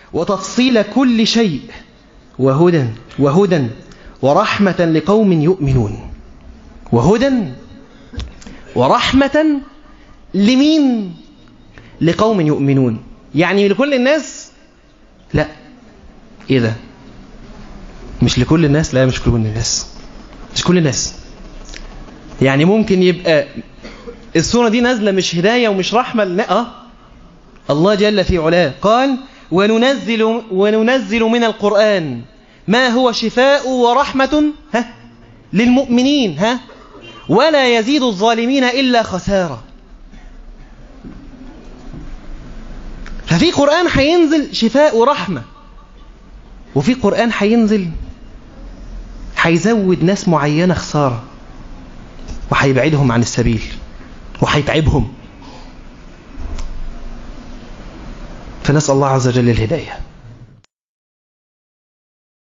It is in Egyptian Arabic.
وتفصيل كل شيء وهدى وهدى ورحمة لقوم يؤمنون وهدى ورحمة لمين لقوم يؤمنون يعني لكل الناس لا ايه ده مش لكل الناس لا مش كل الناس مش كل الناس يعني ممكن يبقى السورة دي نازلة مش هداية ومش رحمة لا اه الله جل في علاه قال وننزل, وننزل من القرآن ما هو شفاء ورحمة ها للمؤمنين ها ولا يزيد الظالمين إلا خسارة ففي قرآن هينزل شفاء ورحمة وفي قرآن هينزل هيزود ناس معينة خسارة وهيبعدهم عن السبيل وهيتعبهم فنسأل الله عز وجل الهداية